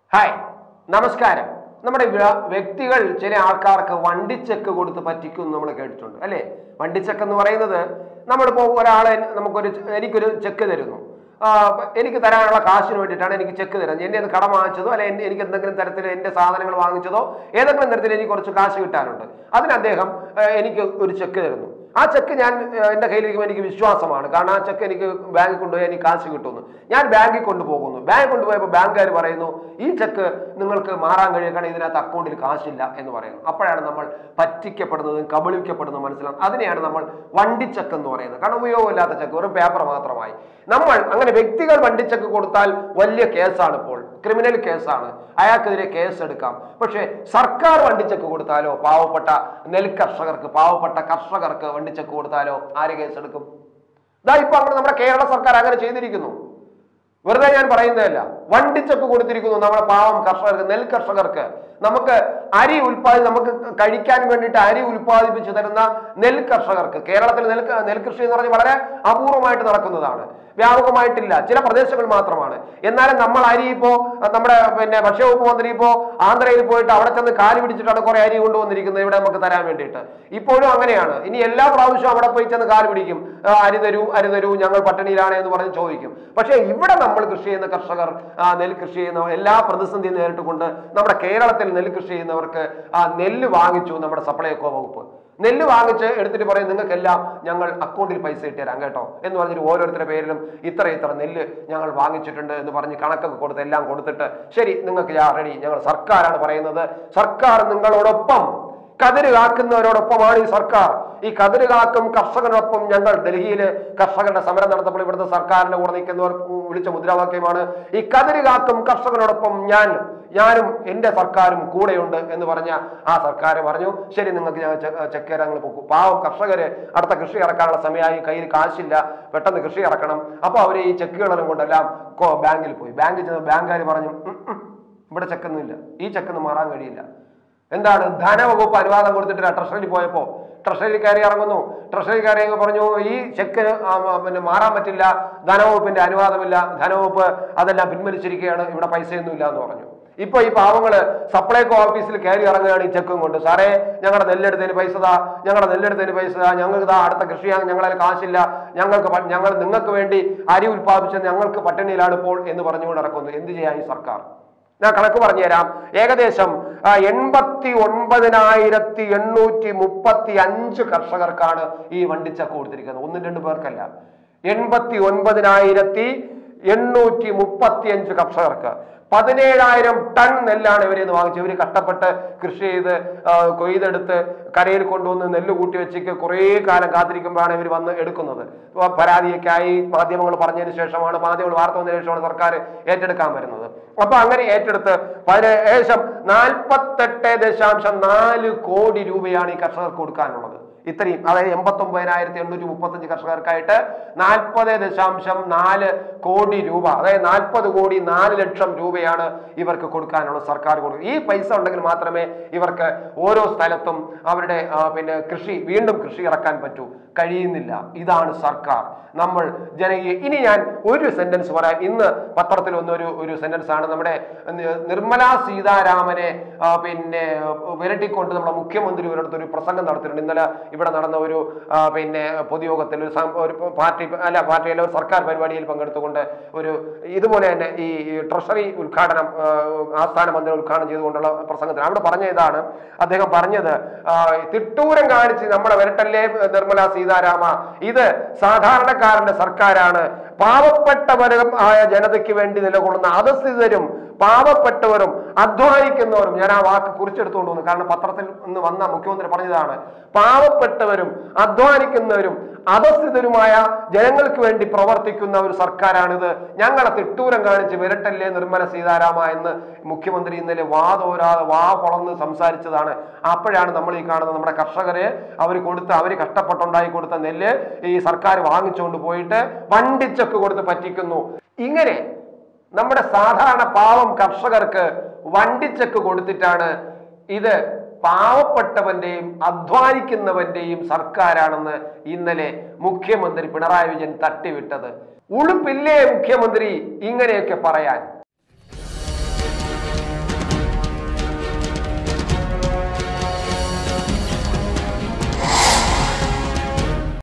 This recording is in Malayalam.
ഹായ് നമസ്കാരം നമ്മുടെ വ്യ- വ്യക്തികൾ ചില ആൾക്കാർക്ക് വണ്ടി ചെക്ക് കൊടുത്ത് പറ്റിക്കും നമ്മൾ കേട്ടിട്ടുണ്ട് അല്ലേ വണ്ടി ചെക്ക് എന്ന് പറയുന്നത് നമ്മളിപ്പോൾ ഒരാളെ നമുക്കൊരു ചെ- എനിക്കൊരു ചെക്ക് തരുന്നു ആ, അപ്പൊ എനിക്ക് തരാനുള്ള കാശിന് വേണ്ടിയിട്ടാണ് എനിക്ക് ചെക്ക് തരുന്നത് എന്നെ അത് കടം വാങ്ങിച്ചതോ അല്ലെ എന്നെ- എനിക്ക് എന്തെങ്കിലും തരത്തിൽ എൻ്റെ സാധനങ്ങൾ വാങ്ങിച്ചതോ ഏതെങ്കിലും തരത്തിൽ എനിക്ക് കുറച്ച് കാശ് കിട്ടാനുണ്ട് അതിന് അദ്ദേഹം ആ, എനിക്ക് ഒരു ചെക്ക് തരുന്നു ആ ചെക്ക് ഞാൻ ആ, എൻ്റെ കയ്യിലിരിക്കുമ്പോൾ എനിക്ക് വിശ്വാസമാണ് കാരണം ആ ചെക്ക് എനിക്ക് ബാങ്കിൽ കൊണ്ടുപോയി എനിക്ക് കാശ് കിട്ടുന്നു ഞാൻ ബാങ്കിൽ കൊണ്ടുപോകുന്നു ബാങ്കിൽ കൊണ്ടുപോയപ്പോൾ ബാങ്കുകാർ പറയുന്നു ഈ ചെക്ക് നിങ്ങൾക്ക് മാറാൻ കഴിയും കാരണം ഇതിനകത്ത് അക്കൗണ്ടിൽ കാശില്ല എന്ന് പറയുന്നു അപ്പോഴാണ് നമ്മൾ പറ്റിക്കപ്പെടുന്നതും കബളിക്കപ്പെടുന്നതും മനസ്സിലാകുന്നത് അതിനെയാണ് നമ്മൾ വണ്ടി ചെക്ക് എന്ന് പറയുന്നത് കാരണം ഉപയോഗമില്ലാത്ത ചെക്ക് വെറും പേപ്പർ മാത്രമായി നമ്മൾ അങ്ങനെ വ്യക്തികൾ വണ്ടി ചെക്ക് കൊടുത്താൽ വലിയ കേസാണ് ഇപ്പോൾ ക്രിമിനൽ കേസാണ് അയാൾക്കെതിരെ കേസ് എടുക്കാം പക്ഷേ സർക്കാർ വണ്ടി ചെക്ക് കൊടുത്താലോ പാവപ്പെട്ട നെൽ കർഷകർക്ക് പാവപ്പെട്ട കർഷകർക്ക് വണ്ടി ചെക്ക് കൊടുത്താലോ ആര് കേസെടുക്കും ഇതാ ഇപ്പൊ അങ്ങനെ നമ്മുടെ കേരള സർക്കാർ അങ്ങനെ ചെയ്തിരിക്കുന്നു വെറുതെ ഞാൻ പറയുന്നതല്ല വണ്ടിച്ചക്ക് കൊടുത്തിരിക്കുന്നു നമ്മുടെ പാവം കർഷകർക്ക് നെൽ കർഷകർക്ക് നമുക്ക് അരി ഉൽപ്പാദി നമുക്ക് കഴിക്കാൻ വേണ്ടിയിട്ട് അരി ഉൽപ്പാദിപ്പിച്ചു തരുന്ന നെൽ കർഷകർക്ക് കേരളത്തിൽ നെൽ നെൽകൃഷി എന്ന് പറഞ്ഞാൽ വളരെ അപൂർവമായിട്ട് നടക്കുന്നതാണ് വ്യാപകമായിട്ടില്ല ചില പ്രദേശങ്ങൾ മാത്രമാണ് എന്നാലും നമ്മൾ അരി ഇപ്പോ അഹ് നമ്മുടെ പിന്നെ ഭക്ഷ്യവകുപ്പ് മന്ത്രി ഇപ്പോ ആന്ധ്രയിൽ പോയിട്ട് അവിടെ ചെന്ന് കാല് പിടിച്ചിട്ടാണ് കുറെ അരി കൊണ്ടുവന്നിരിക്കുന്നത് ഇവിടെ നമുക്ക് തരാൻ വേണ്ടിയിട്ട് ഇപ്പോഴും അങ്ങനെയാണ് ഇനി എല്ലാ പ്രാവശ്യവും അവിടെ പോയി ചെന്ന് കാല് പിടിക്കും ആ, അരി തരൂ അരി തരൂ ഞങ്ങൾ പട്ടിണിയിലാണ് എന്ന് പറഞ്ഞ് ചോദിക്കും പക്ഷേ ഇവിടെ നമ്മൾ കൃഷി ചെയ്യുന്ന കർഷകർ ആ, നെൽ കൃഷി ചെയ്യുന്ന എല്ലാ പ്രതിസന്ധിയും നേരിട്ടുകൊണ്ട് നമ്മുടെ കേരളത്തിൽ നെൽ കൃഷി ചെയ്യുന്നവർക്ക് ആ നെല്ല് വാങ്ങിച്ചു നമ്മുടെ സപ്ലൈകോ വകുപ്പ് നെല്ല് വാങ്ങിച്ച് എടുത്തിട്ട് പറയും നിങ്ങൾക്കെല്ലാം ഞങ്ങൾ അക്കൗണ്ടിൽ പൈസ ഇട്ട് തരാം കേട്ടോ എന്ന് പറഞ്ഞിട്ട് ഓരോരുത്തരുടെ പേരിലും ഇത്ര ഇത്ര നെല്ല് ഞങ്ങൾ വാങ്ങിച്ചിട്ടുണ്ട് എന്ന് പറഞ്ഞ് കണക്കൊക്കെ കൊടുത്ത് എല്ലാം കൊടുത്തിട്ട് ശരി നിങ്ങൾക്ക് ഞാൻ റെഡി ഞങ്ങൾ സർക്കാരാണ് പറയുന്നത് സർക്കാർ നിങ്ങളോടൊപ്പം കതിര് കാക്കുന്നവരോടൊപ്പമാണ് ഈ സർക്കാർ ഈ കതിര് കാക്കും കർഷകരോടൊപ്പം ഞങ്ങൾ ഡൽഹിയിൽ കർഷകരുടെ സമരം നടത്തപ്പോൾ ഇവിടുത്തെ സർക്കാരിന്റെ കൂടെ നിൽക്കുന്നവർ വിളിച്ച മുദ്രാവാക്യമാണ് ഈ കതിര് കാക്കും കർഷകരോടൊപ്പം ഞാൻ ഞാനും എന്റെ സർക്കാരും കൂടെയുണ്ട് എന്ന് പറഞ്ഞ ആ സർക്കാർ പറഞ്ഞു ശരി നിങ്ങൾക്ക് ഞാൻ ചെക്ക് തരാൻ നിങ്ങൾ പോകും പാവം കർഷകര് അടുത്ത കൃഷി ഇറക്കാനുള്ള സമയമായി കയ്യിൽ കാശില്ല പെട്ടെന്ന് കൃഷി ഇറക്കണം അപ്പൊ അവര് ഈ ചെക്കുകളെല്ലാം കൊണ്ടെല്ലാം കോ- ബാങ്കിൽ പോയി ബാങ്കിൽ ചെന്ന് ബാങ്കുകാർ പറഞ്ഞു "ഉം, ഉം, ഇവിടെ ചെക്കൊന്നുമില്ല ഈ ചെക്കൊന്നും മാറാൻ കഴിയില്ല എന്താണ് ധനവകുപ്പ് അനുവാദം കൊടുത്തിട്ട് ട്രഷറിയിൽ പോയപ്പോ ട്രഷറിയിൽ കയറി ഇറങ്ങുന്നു ട്രഷറിയിൽ കയറി അങ്ങ് പറഞ്ഞു ഈ ചെക്ക് ആ, ആ, പിന്നെ മാറാൻ പറ്റില്ല ധനവകുപ്പിന്റെ അനുവാദമില്ല ധനവകുപ്പ് അതെല്ലാം പിൻവലിച്ചിരിക്കുകയാണ് ഇവിടെ പൈസയൊന്നും ഇല്ല എന്ന് പറഞ്ഞു ഇപ്പൊ ഈ പാവങ്ങള് സപ്ലൈകോ ഓഫീസിൽ കയറി ഇറങ്ങുകയാണ് ഈ ചെക്കും കൊണ്ട് സാറേ ഞങ്ങളുടെ നെല്ലെടുത്തതിന് പൈസ താ ഞങ്ങളുടെ നെല്ലെടുത്തതിന് പൈസ താ ഞങ്ങൾക്ക് താ അടുത്ത കൃഷിയാണ് ഞങ്ങളെ കാശില്ല ഞങ്ങൾക്ക് പ- ഞങ്ങൾ നിങ്ങൾക്ക് വേണ്ടി അരി ഉൽപ്പാദിപ്പിച്ച ഞങ്ങൾക്ക് പട്ടിണിയിലാണ് ഇപ്പോൾ എന്ന് പറഞ്ഞുകൊണ്ട് നടക്കുന്നു എന്ത് ചെയ്യാൻ ഈ സർക്കാർ ഞാൻ കണക്ക് പറഞ്ഞുതരാം ഏകദേശം ആ, എൺപത്തി ഒൻപതിനായിരത്തി എണ്ണൂറ്റി മുപ്പത്തി അഞ്ച് കർഷകർക്കാണ് ഈ വണ്ടിച്ചക്ക് കൊടുത്തിരിക്കുന്നത് ഒന്നും രണ്ടു പേർക്കല്ല എൺപത്തി ഒൻപതിനായിരത്തി എണ്ണൂറ്റി മുപ്പത്തി അഞ്ച് കർഷകർക്ക് പതിനേഴായിരം ടൺ നെല്ലാണ് ഇവരിൽ നിന്ന് വാങ്ങിച്ചത് ഇവർ കഷ്ടപ്പെട്ട് കൃഷി ചെയ്ത് ആ, കൊയ്തെടുത്ത് കരയിൽ കൊണ്ടുവന്ന് നെല്ല് കൂട്ടി വെച്ചിട്ട് കുറേ കാലം കാത്തിരിക്കുമ്പോഴാണ് ഇവർ വന്ന് എടുക്കുന്നത് അപ്പൊ പരാതിയൊക്കെയായി മാധ്യമങ്ങൾ പറഞ്ഞതിന് ശേഷമാണ് മാധ്യമങ്ങൾ വാർത്ത വന്നതിന് ശേഷമാണ് സർക്കാർ ഏറ്റെടുക്കാൻ വരുന്നത് അപ്പൊ അങ്ങനെ ഏറ്റെടുത്ത് പതിനേ- ഏകദേശം നാൽപ്പത്തെട്ട് ദശാംശം നാല് കോടി രൂപയാണ് ഈ കർഷകർക്ക് കൊടുക്കാനുള്ളത് ഇത്രയും അതായത് എൺപത്തി ഒമ്പതിനായിരത്തി എണ്ണൂറ്റി മുപ്പത്തഞ്ച് കർഷകർക്കായിട്ട് നാൽപ്പത് ദശാംശം നാല് കോടി രൂപ അതായത് നാൽപ്പത് കോടി നാല് ലക്ഷം രൂപയാണ് ഇവർക്ക് കൊടുക്കാനുള്ള സർക്കാർ കൊടുക്കുക ഈ പൈസ ഉണ്ടെങ്കിൽ മാത്രമേ ഇവർക്ക് ഓരോ സ്ഥലത്തും അവരുടെ ആ, പിന്നെ കൃഷി വീണ്ടും കൃഷി ഇറക്കാൻ പറ്റൂ കഴിയുന്നില്ല ഇതാണ് സർക്കാർ നമ്മൾ ജനകീയ ഇനി ഞാൻ ഒരു സെന്റൻസ് പറയാം ഇന്ന് പത്രത്തിൽ വന്നൊരു ഒരു സെന്റൻസ് ആണ് നമ്മുടെ നി- നിർമ്മല സീതാരാമനെ ആ, പിന്നെ വിരട്ടിക്കൊണ്ട് നമ്മുടെ മുഖ്യമന്ത്രി ഒരിടത്ത് ഒരു പ്രസംഗം നടത്തിയിട്ടുണ്ട് ഇന്നലെ ഇവിടെ നടന്ന ഒരു ആ, പിന്നെ പൊതുയോഗത്തിൽ ഒരു സം- ഒരു പാർട്ടി അല്ല പാർട്ടി അല്ല ഒരു സർക്കാർ പരിപാടിയിൽ പങ്കെടുത്തുകൊണ്ട് ഒരു ഇതുപോലെ തന്നെ ഈ ട്രഷറി ഉദ്ഘാടനം ആ, ആസ്ഥാന മന്ദിരം ഉദ്ഘാടനം ചെയ്തുകൊണ്ടുള്ള പ്രസംഗത്തിൽ അവിടെ പറഞ്ഞ ഇതാണ് അദ്ദേഹം പറഞ്ഞത് ആ, തിട്ടൂരം കാണിച്ച് നമ്മളെ വരട്ടല്ലേ നിർമ്മല സീതാരാമ ഇത് സാധാരണക്കാരന്റെ സർക്കാരാണ് പാവപ്പെട്ടവരും ആയ ജനതയ്ക്ക് വേണ്ടി നിലകൊള്ളുന്ന അധസ്ഥിതരും പാവപ്പെട്ടവരും അധ്വാനിക്കുന്നവരും ഞാൻ ആ വാക്ക് കുറിച്ചെടുത്തുകൊണ്ട് വന്നു കാരണം പത്രത്തിൽ നിന്ന് വന്ന മുഖ്യമന്ത്രി പറഞ്ഞതാണ് പാവപ്പെട്ടവരും അധ്വാനിക്കുന്നവരും അധസ്ഥിതരുമായ ജനങ്ങൾക്ക് വേണ്ടി പ്രവർത്തിക്കുന്ന ഒരു സർക്കാരാണിത് ഞങ്ങളെ തിട്ടൂരം കാണിച്ച് വിരട്ടല്ലേ നിർമ്മല സീതാരാമ എന്ന് മുഖ്യമന്ത്രി ഇന്നലെ വാതോരാതെ വാ പൊളന്ന് സംസാരിച്ചതാണ് അപ്പോഴാണ് നമ്മൾ ഈ കാണുന്നത് നമ്മുടെ കർഷകരെ അവർ കൊടുത്ത അവർ കഷ്ടപ്പെട്ടുണ്ടായി കൊടുത്ത നെല്ല് ഈ സർക്കാർ വാങ്ങിച്ചുകൊണ്ട് പോയിട്ട് വണ്ടിച്ചക്ക് കൊടുത്ത് പറ്റിക്കുന്നു ഇങ്ങനെ നമ്മുടെ സാധാരണ പാവം കർഷകർക്ക് വണ്ടിച്ചക്ക് കൊടുത്തിട്ടാണ് ഇത് പാവപ്പെട്ടവന്റെയും അധ്വാനിക്കുന്നവന്റെയും സർക്കാരാണെന്ന് ഇന്നലെ മുഖ്യമന്ത്രി പിണറായി വിജയൻ തട്ടിവിട്ടത് ഉളുപ്പില്ലേ മുഖ്യമന്ത്രി ഇങ്ങനെയൊക്കെ പറയാൻ